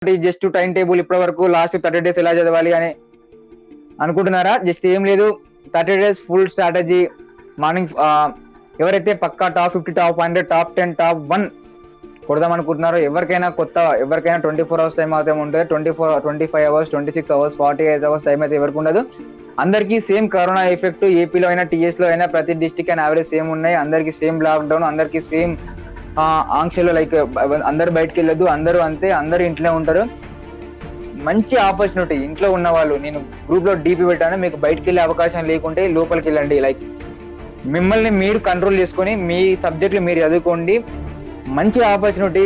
just time table ఇప్పటి వరకు last thirty days ఎలా చదవాలి అని అనుకుంటున్నారా జస్ట్ ఏం లేదు thirty days full strategy morning ఎవరైతే పక్కా top fifty top hundred top ten top one కొడదాం అనుకుంటున్నారో ఎవరికైనా కొత్త ఎవరికైనా ట్వంటీ ఫోర్ అవర్స్ టైం అయితే ఉంటుంది twenty four twenty five hours twenty six hours forty eight hours time అయితే ఎవరికి ఉండదు అందరికీ సేమ్ కరోనా ఎఫెక్ట్ ఏపీలో అయినా టీఎస్ లో అయినా ప్రతి డిస్టిక్ అండ్ యావరేజ్ సేమ్ ఉన్నాయి అందరికీ సేమ్ లాక్డౌన్ అందరికీ సేమ్ ఆంక్షలు లైక్ అందరు బయటకు వెళ్ళొద్దు అందరూ అంతే అందరూ ఇంట్లో ఉంటారు మంచి ఆపర్చునిటీ ఇంట్లో ఉన్న వాళ్ళు నేను గ్రూప్ లో డీపీ పెట్టాను మీకు బయటకు వెళ్ళే అవకాశం లేకుంటే లోపలికి వెళ్ళండి లైక్ మిమ్మల్ని మీరు కంట్రోల్ చేసుకొని మీ సబ్జెక్టులు మీరు చదువుకోండి మంచి ఆపర్చునిటీ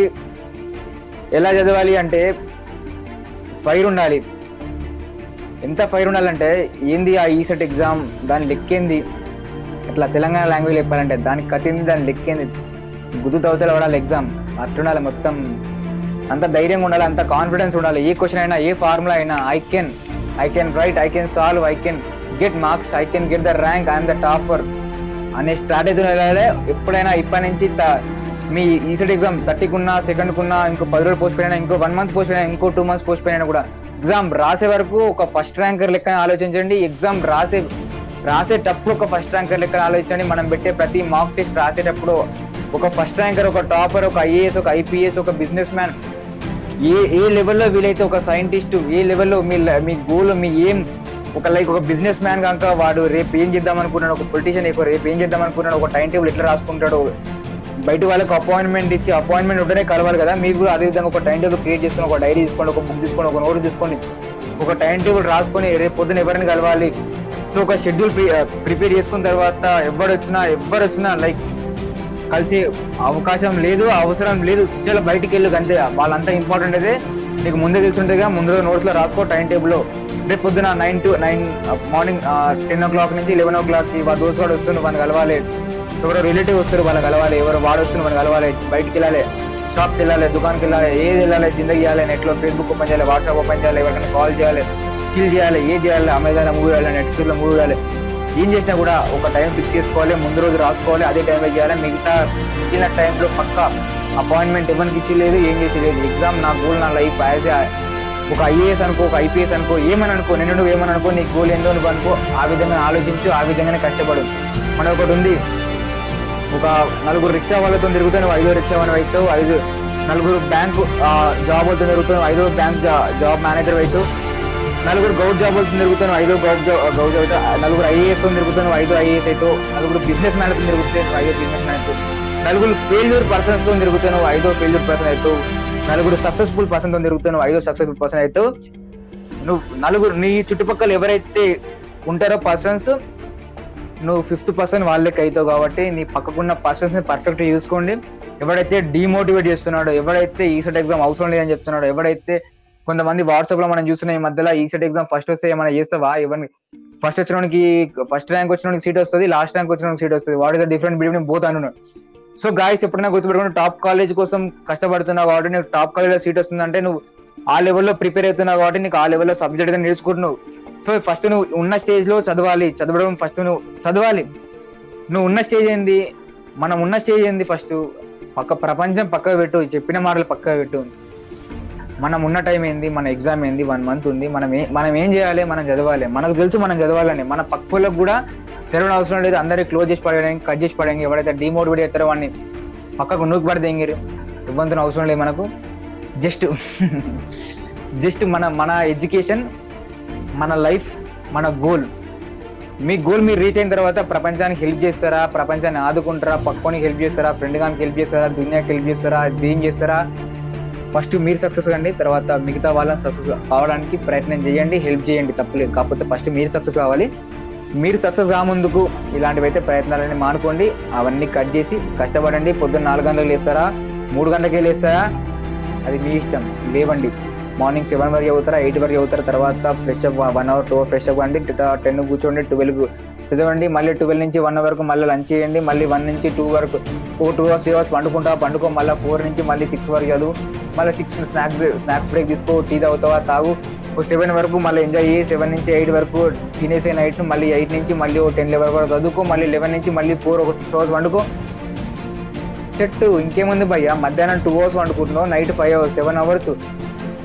ఎలా చదవాలి అంటే ఫైర్ ఉండాలి ఎంత ఫైర్ ఉండాలంటే ఏంది ఆ ఈసెట్ ఎగ్జామ్ దాని లెక్కేంది ఇట్లా తెలంగాణ లాంగ్వేజ్ చెప్పాలంటే దానికి కథింది దాని లెక్కేంది గుద్దు తవ్వుతల పడాలి ఎగ్జామ్ అట్లుండాలి మొత్తం అంత ధైర్యంగా ఉండాలి అంత కాన్ఫిడెన్స్ ఉండాలి ఏ క్వశ్చన్ అయినా ఏ ఫార్ములా అయినా I can I can write I can solve I can get marks I can get the rank I'm the topper అనే స్ట్రాటజీ వెళ్ళాలి ఎప్పుడైనా ఇప్పటి నుంచి త- మీ ఈసెట్ ఎగ్జామ్ థర్టీకి ఉన్నా సెకండ్ కున్నా ఇంకో పది రోజులు పోస్ట్ పోయినా ఇంకో వన్ మంత్ పోస్ట్ పోయినా ఇంకో టూ మంత్స్ పోస్ట్ పోయినా కూడా ఎగ్జామ్ రాసే వరకు ఒక ఫస్ట్ ర్యాంకర్ లెక్క ఆలోచించండి ఎగ్జామ్ రాసే రాసేటప్పుడు ఒక ఫస్ట్ ర్యాంకర్ లెక్క ఆలోచించండి మనం పెట్టే ప్రతి మాక్ టెస్ట్ రాసేటప్పుడు ఒక ఫస్ట్ ర్యాంకర్ ఒక టాపర్ ఒక ఐఏఎస్ ఒక ఐపీఎస్ ఒక బిజినెస్ మ్యాన్ ఏ ఏ లెవెల్లో వీలైతే ఒక సైంటిస్ట్ ఏ లెవెల్లో మీ ల- మీ గోల్ మీ ఏం ఒక లైక్ ఒక బిజినెస్ మ్యాన్ కనుక వాడు రేపు ఏం చేద్దాం అనుకున్నాడు ఒక పొలిటీషియన్ రేపు ఏం చేద్దాం అనుకున్నాడు ఒక టైం టేబుల్ ఎట్లా రాసుకుంటాడు బయట వాళ్ళకి అపాయింట్మెంట్ ఇచ్చి అపాయింట్మెంట్ ఉంటేనే కలవాలి కదా మీరు కూడా అదే విధంగా ఒక టైం టేబుల్ క్రియేట్ చేసుకొని ఒక డైరీ తీసుకోండి ఒక బుక్ తీసుకోండి ఒక నోట్ తీసుకోండి ఒక టైం టేబుల్ రాసుకొని రేపు పొద్దున ఎవరిని కలవాలి సో ఒక షెడ్యూల్ ప్రిపేర్ చేసుకున్న తర్వాత ఎవరు వచ్చినా ఎవరు వచ్చినా లైక్ కలిసే అవకాశం లేదు అవసరం లేదు చాలా బయటికి వెళ్ళు అంతే వాళ్ళంతా ఇంపార్టెంట్ అయితే నీకు ముందే తెలుసుంటేగా ముందు నోట్స్ లో రాసుకో టైం టేబుల్ లో రేపు పొద్దున nine to nine morning ten o'clock నుంచి లెవెన్ ఓ క్లాక్ కి వాడు దోస్తు వాడు వస్తుండు వాళ్ళని కలవాలి ఎవరో రిలేటివ్ వస్తారు వాళ్ళని కలవాలి ఎవరో వాడు వస్తుంది వాళ్ళని కలవాలి బయటికి వెళ్ళాలి షాప్కి వెళ్ళాలి దుకాణంకి వెళ్ళాలి ఏది వెళ్ళాలి జిందగీ చేయాలి నెట్ లో ఫేస్బుక్ ఓపెన్ చేయాలి వాట్సాప్ ఓపెన్ చేయాలి ఎవరికైనా కాల్ చేయాలి చిల్ చేయాలి ఏ చేయాలి అమెజాన్ మూవీ చేయాలి నెట్ఫ్లిక్స్ లో మూవీ చేయాలి ఏం చేసినా కూడా ఒక టైం ఫిక్స్ చేసుకోవాలి ముందు రోజు రాసుకోవాలి అదే టైంలో చేయాలి మిగతా మిగిలిన టైంలో పక్క అపాయింట్మెంట్ ఎవరికి ఇచ్చలేదు ఏం చేసి లేదు ఎగ్జామ్ నా గోల్ నా లైఫ్ యాజ్ ఒక ఐఏఎస్ అనుకో ఒక ఐపీఎస్ అనుకో ఏమని అనుకో నేను నువ్వు ఏమని అనుకో నీ గోల్ ఏందో నువ్వు అనుకో ఆ విధంగా ఆలోచించు ఆ విధంగానే కష్టపడు మన ఒకటి ఉంది ఒక నలుగురు రిక్షా వాళ్ళతో తిరుగుతాను నువ్వు ఐదో రిక్షా వాళ్ళని అవుతావు ఐదు నలుగురు బ్యాంకు జాబ్ వాళ్ళతో తిరుగుతావు ఐదో బ్యాంక్ జాబ్ మేనేజర్ అవుతావు నలుగురు గౌడ్ జాబ్ వాళ్ళతో తిరుగుతాను ఐదో గౌడ్ జాబ్ గౌడ్ అవుతావు నలుగురు ఐఏఎస్ తో తిరుగుతాను ఐదో ఐఏఎస్ అవుతావు నలుగురు బిజినెస్ మ్యాన్ తో తిరుగుతాను ఐదో బిజినెస్ మ్యాన్ అవుతావు నలుగురు ఫెయిల్యూర్ పర్సన్స్ తో తిరుగుతాను ఐదో ఫెయిల్యూర్ పర్సన్ అవుతావు నలుగురు సక్సెస్ఫుల్ పర్సన్ తో తిరుగుతాను ఐదో సక్సెస్ఫుల్ పర్సన్ అవుతావు నువ్వు నలుగురు నీ చుట్టుపక్కల ఎవరైతే ఉంటారో పర్సన్స్ నువ్వు ఫిఫ్త్ పర్సన్ వాళ్ళకి అవుతావు కాబట్టి నీ పక్కకున్న పర్సన్స్ ని పర్ఫెక్ట్ చూసుకోండి ఎవడైతే డిమోటివేట్ చేస్తున్నాడో ఎవడైతే ఈ సెట్ ఎగ్జామ్ అవసరం లేదని చెప్తున్నాడో ఎవడైతే కొంతమంది వాట్సాప్ లో మనం చూస్తున్న ఈ మధ్యలో ఈ సెట్ ఎగ్జామ్ ఫస్ట్ వస్తే ఏమైనా చేస్తావా ఎవరిని ఫస్ట్ వచ్చినోనికి ఫస్ట్ ర్యాంక్ వచ్చినోనికి సీట్ వస్తుంది లాస్ట్ ర్యాంక్ వచ్చినోనికి సీట్ వస్తుంది what is the different between both అన్నాడు సో గాయస్ ఎప్పుడైనా గుర్తుపెట్టుకుని టాప్ కాలేజ్ కోసం కష్టపడుతున్నావు కాబట్టి నీకు టాప్ కాలేజ్ లో సీట్ వస్తుందంటే నువ్వు ఆ లెవెల్లో ప్రిపేర్ అవుతున్నావు కాబట్టి నీకు ఆ లెవెల్లో సబ్జెక్ట్ అయితే నేర్చుకుంటున్నావు సో ఫస్ట్ నువ్వు ఉన్న స్టేజ్ లో చదవాలి చదవడం ఫస్ట్ నువ్వు చదవాలి నువ్వు ఉన్న స్టేజ్ ఏంది మనం ఉన్న స్టేజ్ ఏంది ఫస్ట్ పక్క ప్రపంచం పక్కకు పెట్టు చెప్పిన మాటలు పక్కకు పెట్టు మనం ఉన్న టైం ఏంది మన ఎగ్జామ్ ఏంది వన్ మంత్ ఉంది మనం ఏ మనం ఏం చేయాలి మనం చదవాలి మనకు తెలుసు మనం చదవాలని మన పక్కలకు కూడా తెరవడం అవసరం లేదు అందరికి క్లోజ్ చేసి పడేయడానికి కట్ చేసి పడేయండి ఎవరైతే డిమోటివేట్ చేస్తారో వాడిని పక్కకు నూకి పడితే ఎంగిరు ఇబ్బందులు అవసరం లేదు మనకు జస్ట్ జస్ట్ మన మన ఎడ్యుకేషన్ మన లైఫ్ మన గోల్ మీ గోల్ మీరు రీచ్ అయిన తర్వాత ప్రపంచానికి హెల్ప్ చేస్తారా ప్రపంచాన్ని ఆదుకుంటారా పక్కోనికి హెల్ప్ చేస్తారా ఫ్రెండ్ గానికి హెల్ప్ చేస్తారా దునియాకి హెల్ప్ చేస్తారా ఏం చేస్తారా ఫస్ట్ మీరు సక్సెస్ కండి తర్వాత మిగతా వాళ్ళని సక్సెస్ కావడానికి ప్రయత్నం చేయండి హెల్ప్ చేయండి తప్పలేదు కాకపోతే ఫస్ట్ మీరు సక్సెస్ కావాలి మీరు సక్సెస్ కాముందుకు ఇలాంటివి అయితే ప్రయత్నాలన్నీ మానుకోండి అవన్నీ కట్ చేసి కష్టపడండి పొద్దున్న నాలుగు గంటలకు లేస్తారా మూడు గంటలకే లేస్తారా అది మీ ఇష్టం లేవండి మార్నింగ్ సెవెన్ వరకు చదువుతారా ఎయిట్ వరకు చదువుతారా తర్వాత fresh up one hour two hour fresh up అండి టెన్ కూర్చోండి ట్వెల్వ్ చదవండి మళ్ళీ ట్వెల్వ్ నుంచి వన్ వరకు మళ్ళీ లంచ్ చేయండి మళ్ళీ వన్ నుంచి టూ వరకు ఓ టూ అవర్స్ త్రీ అవర్స్ పండుకుంటా పండుకో మళ్ళీ ఫోర్ నుంచి మళ్ళీ సిక్స్ వరకు చదువు మళ్ళీ సిక్స్ స్నాక్స్ స్నాక్స్ బ్రేక్ తీసుకో టీ తాగుతావా తాగు ఓ సెవెన్ వరకు మళ్ళీ ఎంజాయ్ చేయి సెవెన్ నుంచి ఎయిట్ వరకు తినేసే నైట్ మళ్ళీ ఎయిట్ నుంచి మళ్ళీ ఓ టెన్ లెవెన్ వరకు చదువుకో మళ్ళీ లెవెన్ నుంచి మళ్ళీ ఫోర్ ఒక సిక్స్ అవర్స్ వండుకో సెట్ ఇంకేముంది భయ్య మధ్యాహ్నం టూ అవర్స్ వండుకుంటున్నావు night five hours seven hours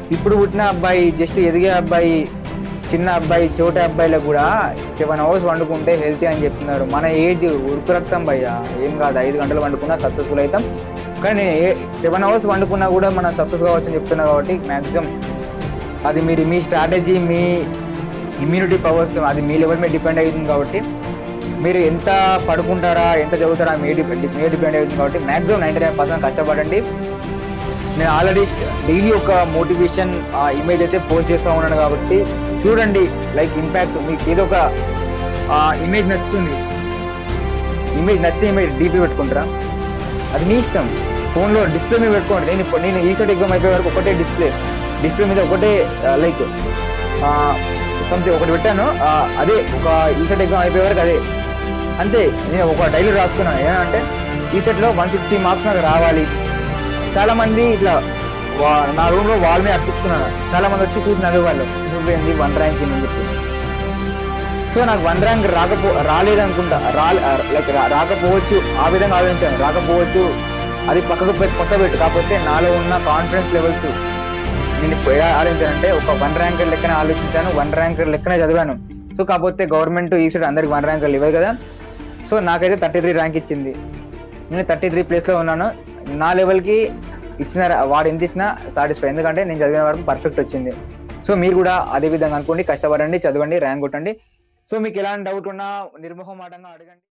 ఇప్పుడు పుట్టిన అబ్బాయి జస్ట్ ఎదిగే అబ్బాయి చిన్న అబ్బాయి చోట అబ్బాయిలకు కూడా సెవెన్ అవర్స్ వండుకుంటే హెల్తీ అని చెప్తున్నారు మన ఏజ్ ఉరుకు రక్తం భయ్య ఏం కాదు ఐదు గంటలు వండుకున్నా సక్సెస్ఫుల్ అవుతాం కానీ సెవెన్ అవర్స్ వండుకున్నా కూడా మనం సక్సెస్ కావచ్చు అని చెప్తున్నా కాబట్టి మ్యాక్సిమం అది మీరు మీ స్ట్రాటజీ మీ ఇమ్యూనిటీ పవర్స్ అది మీ లెవెల్ మీద డిపెండ్ అవుతుంది కాబట్టి మీరు ఎంత పడుకుంటారా ఎంత చదువుతారా మీ డిపెండ్ మీ డిపెండ్ అవుతుంది కాబట్టి మ్యాక్సిమం నైంటీ నైన్ పర్సెంట్ కష్టపడండి నేను ఆల్రెడీ డైలీ ఒక మోటివేషన్ ఇమేజ్ అయితే పోస్ట్ చేస్తూ ఉన్నాను కాబట్టి చూడండి లైక్ ఇంపాక్ట్ మీకు ఏదో ఒక ఇమేజ్ నచ్చుతుంది ఇమేజ్ నచ్చిన ఇమేజ్ డీపీ పెట్టుకుంటారా అది మీ ఇష్టం ఫోన్లో డిస్ప్లే మీద పెట్టుకోండి నేను ఇప్పుడు నేను ఈసెట్ ఎగ్జామ్ అయిపోయే వరకు ఒకటే డిస్ప్లే డిస్ప్లే మీద ఒకటే లైక్ సంథింగ్ ఒకటి పెట్టాను ఆ, అదే ఒక ఈసెట్ ఎగ్జామ్ అయిపోయే వరకు అదే అంతే నేను ఒక డైలీ రాసుకున్నాను ఏమంటే ఈసెట్లో వన్ సిక్స్టీ మార్క్స్ నాకు రావాలి చాలా మంది ఇట్లా వా- నా రూమ్ లో వాళ్ళ మీద అర్పించుకున్నాను చాలా మంది వచ్చి చూసి నవ్వేవాళ్ళు చూపింది వన్ ర్యాంక్ అని చెప్పి సో నాకు వన్ ర్యాంక్ రాకపో రాలేదనుకుంటా రా లైక్ రాకపోవచ్చు ఆ విధంగా ఆలోచించాను రాకపోవచ్చు అది పక్కకు పెట్టి పక్క పెట్టు కాకపోతే నాలో ఉన్న కాన్ఫిడెన్స్ లెవెల్స్ నేను ఇప్పుడు ఎలా ఆలోచించానంటే ఒక వన్ ర్యాంకర్ లెక్కన ఆలోచించాను వన్ ర్యాంకర్ లెక్కనే చదివాను సో కాకపోతే గవర్నమెంట్ ఈ సైడ్ అందరికి వన్ ర్యాంకర్లు ఇవ్వదు కదా సో నాకైతే థర్టీ త్రీ ర్యాంక్ ఇచ్చింది నేను థర్టీ త్రీ ప్లేస్లో ఉన్నాను నా లెవెల్కి ఇచ్చిన రా- వాడు ఎంత ఇచ్చినా సాటిస్ఫై ఎందుకంటే నేను చదివిన వరకు పర్ఫెక్ట్ వచ్చింది సో మీరు కూడా అదే విధంగా అనుకోండి కష్టపడండి చదవండి ర్యాంక్ కొట్టండి సో మీకు ఎలాంటి డౌట్ ఉన్నా నిర్మోహమాటంగా అడగండి